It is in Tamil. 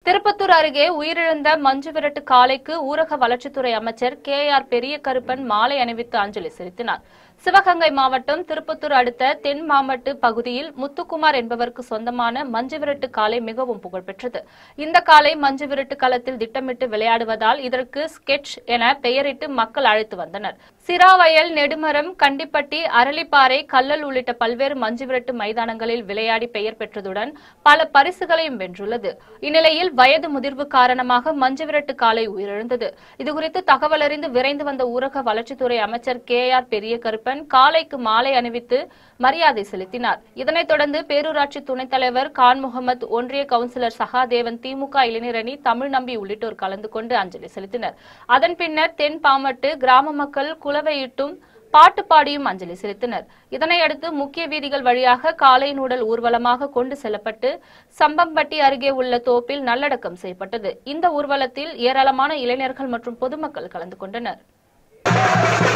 திருப்பத்தூர் அருகே உயிரிழந்த மஞ்சு விரட்டு காளைக்கு ஊரக வளர்ச்சித்துறை அமைச்சர் கே ஆர் பெரிய கருப்பன் மாலை அணிவித்து அஞ்சலி செலுத்தினார் சிவகங்கை மாவட்டம் திருப்பத்தூர் அடுத்த தென் மாமட்டு பகுதியில் முத்துக்குமார் என்பவருக்கு சொந்தமான மஞ்சு விரட்டு காளை மிகவும் புகழ்பெற்றது இந்த காளை மஞ்சு விரட்டு களத்தில் திட்டமிட்டு விளையாடுவதால் இதற்கு ஸ்கெட்ச் என பெயரிட்டு மக்கள் அழைத்து வந்தனர் சிராவயல் நெடுமரம் கண்டிப்பட்டி அரளிப்பாறை கல்லல் உள்ளிட்ட பல்வேறு மஞ்சு விரட்டு மைதானங்களில் விளையாடி பெயர் பெற்றதுடன் பல பரிசுகளையும் வென்றுள்ளது இந்நிலையில் வயது முதிர்வு காரணமாக மஞ்சு விரட்டு காலை உயிரிழந்தது இதுகுறித்து தகவல் அறிந்து விரைந்து வந்த ஊரக வளர்ச்சித்துறை அமைச்சர் கே ஆர் பெரிய கருப்பன் காளைக்கு மாலை அணிவித்து மரியாதை செலுத்தினார் இதனைத் தொடர்ந்து பேரூராட்சி துணைத் தலைவர் கான் முகமது ஒன்றிய கவுன்சிலர் சகாதேவன் திமுக இளைஞரணி தமிழ் நம்பி உள்ளிட்டோர் கலந்து கொண்டு அஞ்சலி செலுத்தினர் அதன் பின்னர் தென் பாமட்டு கிராம மக்கள் குலவையிட்டும் பாட்டு பாடியும் அஞ்சலி செலுத்தினர் இதனையடுத்து முக்கிய வீதிகள் வழியாக காளையின் உடல் ஊர்வலமாக கொண்டு செல்லப்பட்டு சம்பம்பட்டி அருகே உள்ள தோப்பில் நல்லடக்கம் செய்யப்பட்டது இந்த ஊர்வலத்தில் ஏராளமான இளைஞர்கள் மற்றும் பொதுமக்கள் கலந்து கொண்டனர்